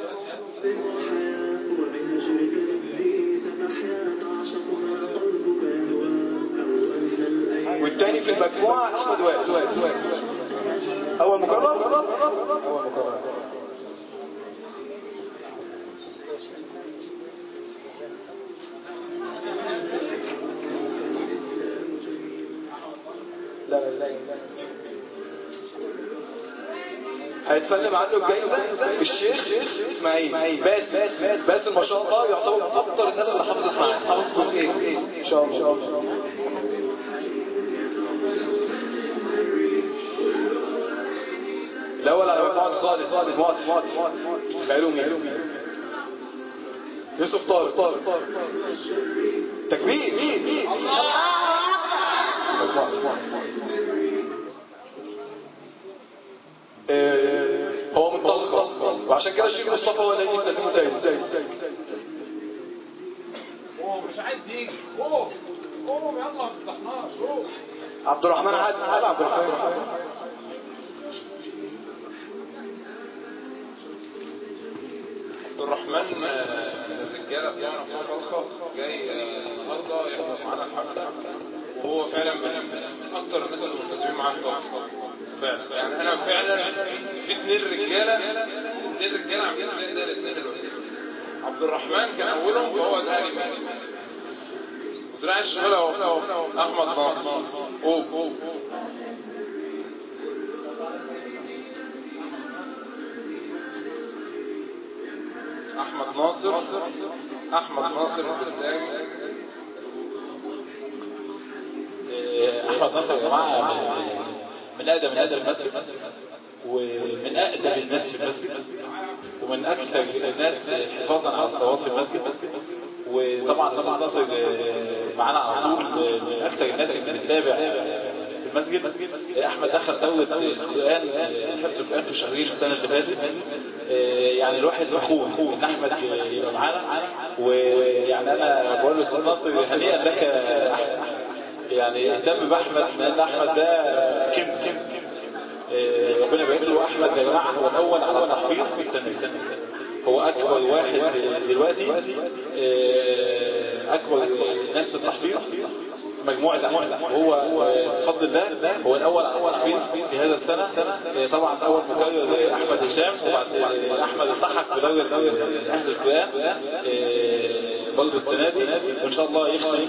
للدين ستحيا تعشق ما قلبك يهوى أو أن الأيام والتاني في المجموعه احمد وائل اول مكرر اول مكرر لا لا لا هيتسلم عنه الجايزة الشيخ اسماعيل باسم باسم ما شاء الله يعتبر من اكتر الناس اللي حافظت معاه حافظ جزئين ان شاء الله الاول على مجموعة خالد مجموعة تخيلوا مين يوسف طارق تكبير مجموعة مجموعة آه، هو من طلخة وعشان كده الشيخ مصطفى هو اللي يسلمه زي ازاي مش عايز يجي قوم قوم يلا ما تفتحناش قوم عبد الرحمن عادل عادل عبد الرحمن عبد الرحمن آه، من الرجاله بتوعنا في الطلخه جاي آه، النهارده يحضر معانا الحفله وهو فعلا من من اكتر الناس اللي ملتزمين معاه في الطلخه فعلا يعني انا فعلا في اتنين رجاله اتنين رجاله عاملين زي ده الاتنين دلوقتي عبد الرحمن كان اولهم فهو دراع اليمين ودراع الشمال اهو احمد ناصر اوه احمد ناصر احمد ناصر البلدان احمد ناصر يا جماعه من- من اقدم الناس في المسجد ومن اقدم الناس في المسجد ومن اكثر الناس حفاظا على الصلوات في المسجد وطبعا الاستاذ ناصر معانا على طول من اكثر الناس اللي بتتابع في المسجد احمد دخل دوره القران حفظ القران في شهرين السنه اللي فاتت يعني الواحد فخور ان احمد يبقى معانا ويعني انا بقول له استاذ ناصر هنيئا لك يا احمد يعني اهتم باحمد لان احمد ده كنز إيه، ربنا يبارك له احمد يا جماعه هو الاول على التحفيظ في السنه هو اكبر واحد دلوقتي إيه، اكبر الناس في التحفيظ مجموعة أحمد وهو آه، بفضل الله هو الأول على التحفيظ في هذا السنة آه، طبعا أول مكرر أحمد هشام وبعد آه، أحمد التحق بدرجة آه، أهل القرآن آه، برضه السنة دي وإن شاء الله يختم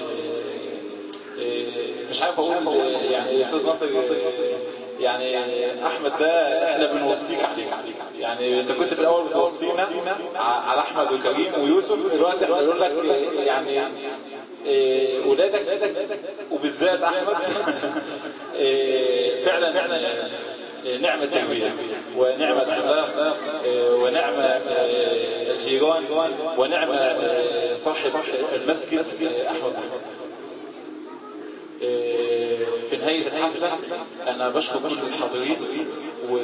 آه، مش عارف اقول آه، يعني استاذ ناصر آه، يعني احمد ده احنا بنوصيك عليه يعني انت كنت في الاول بتوصينا ع- على احمد وكريم ويوسف دلوقتي احنا بنقول لك آه، يعني آه، ولادك وبالذات احمد آه، فعلا فعلا آه، نعمة التربية ونعمة الأخلاق آه، ونعمة آه، الجيران ونعمة آه، صاحب المسجد آه، أحمد ناصر نهاية الحفلة أنا بشكر كل الحاضرين و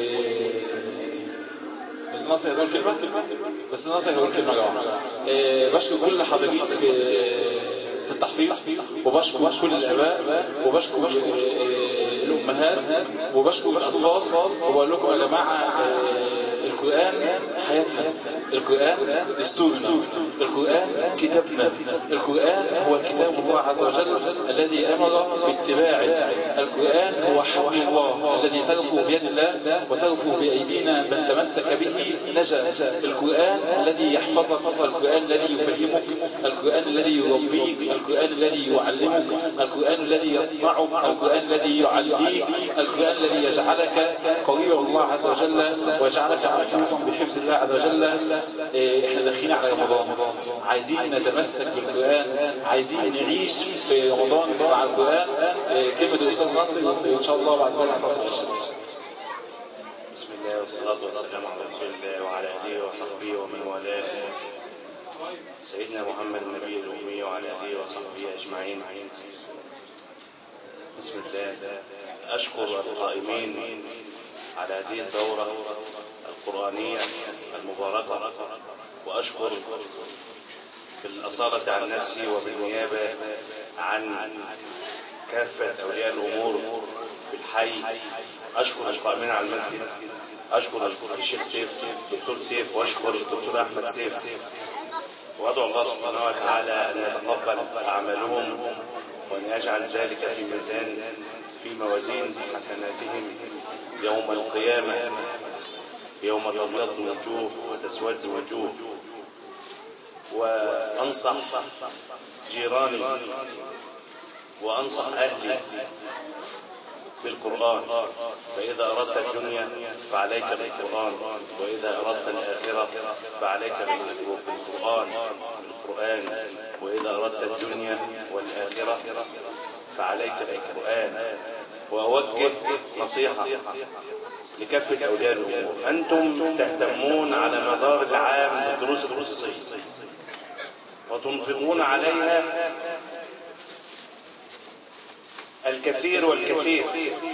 بس ناصر هيقول كلمة بس ناصر هيقول كلمة يا جماعة آه، بشكر كل الحاضرين في في التحفيظ وبشكر كل الآباء وبشكر آه، الأمهات وبشكر الأطفال وبقول لكم يا جماعة آه، القرآن حياتنا القرآن دستورنا القرآن كتابنا القرآن هو كتاب الله عز وجل الذي أمر باتباعه القرآن هو حبل الله الذي ترفه بيد الله وترفه بأيدينا من تمسك به نجا القرآن الذي يحفظك القرآن الذي يفهمك القرآن الذي يربيك القرآن الذي يعلمك القرآن الذي يصنعك القرآن الذي يعليك القرآن الذي يجعلك قريب الله عز وجل ويجعلك محفوظا بحفظ الله عز وجل إيه، احنا داخلين على رمضان عايزين نتمسك بالقرآن عايزين نعيش في رمضان مع القرآن إيه، كلمة الأستاذ ناصر وإن شاء الله بعد ذلك صلاة العشاء بسم الله والصلاة والسلام على رسول الله وعلى آله وصحبه ومن والاه سيدنا محمد النبي الأمي وعلى آله وصحبه أجمعين بسم الله أشكر القائمين على هذه الدورة القرآنية المباركة وأشكر بالأصالة عن نفسي وبالنيابة عن كافة أولياء الأمور في الحي أشكر القائمين على المسجد أشكر الشيخ سيف دكتور سيف وأشكر الدكتور أحمد سيف وأدعو الله سبحانه وتعالى أن يتقبل أعمالهم وأن يجعل ذلك في ميزان في موازين حسناتهم يوم القيامة يوم تبيض وجوه وتسود وجوه وأنصح جيراني وأنصح أهلي بالقرآن فإذا أردت الدنيا فعليك بالقرآن وإذا أردت الآخرة فعليك بالقرآن بالقرآن وإذا أردت الدنيا والآخرة فعليك بالقرآن وأوجه نصيحة لكافة أولياء الأمور أنتم تهتمون على مدار العام بالدروس الخصوصية وتنفقون عليها الكثير والكثير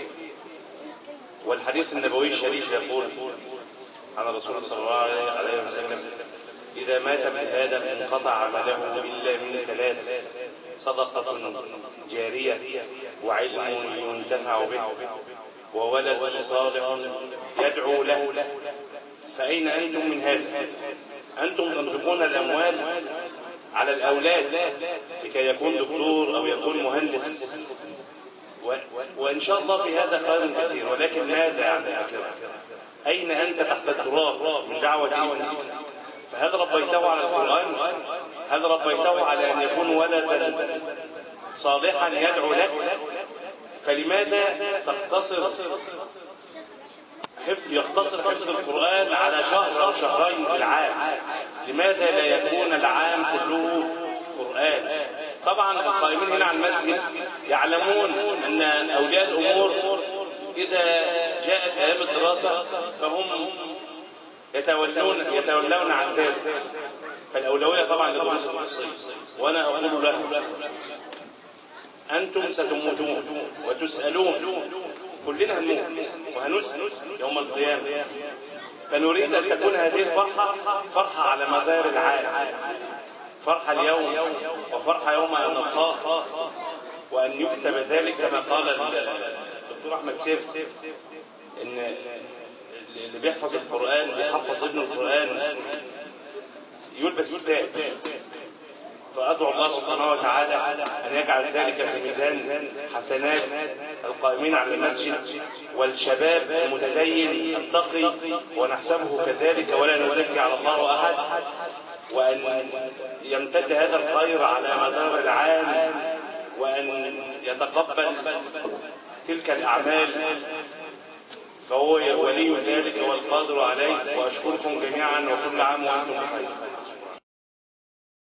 والحديث النبوي الشريف يقول عن الرسول صلى الله عليه وسلم إذا مات ابن آدم انقطع عمله إلا من ثلاث صدقة جارية وعلم ينتفع به وولد صالح يدعو له فأين أنتم من هذا أنتم تنفقون الأموال على الأولاد لكي يكون دكتور أو يكون مهندس و... وإن شاء الله في هذا خير كثير ولكن ماذا عن الآخرة أين أنت تحت التراب من دعوة دينك فهل ربيته على القرآن هل ربيته على أن يكون ولدا صالحا يدعو لك فلماذا تقتصر حفظ يقتصر حفظ القرآن على شهر أو شهرين في العام لماذا لا يكون العام كله قرآن طبعا القائمين هنا على المسجد يعلمون أن أولياء الأمور إذا جاءت أيام الدراسة فهم يتولون يتولون عن ذلك فالأولوية طبعا لدروس الخصوصية وأنا أقول لهم أنتم ستموتون وتسألون كلنا هنموت وهنسأل يوم القيامة فنريد أن تكون هذه الفرحة فرحة على مدار العام فرحة اليوم وفرحة يوم أن نلقاه وأن يكتب ذلك كما قال الدكتور أحمد سيف إن اللي بيحفظ القرآن بيحفظ ابن القرآن يلبس كتاب فأدعو الله سبحانه وتعالى أن يجعل ذلك في ميزان حسنات القائمين على المسجد والشباب المتدين التقي ونحسبه كذلك ولا نزكي على الله أحد وأن يمتد هذا الخير على مدار العام وأن يتقبل تلك الأعمال فهو ولي ذلك والقادر عليه وأشكركم جميعا وكل عام وأنتم بخير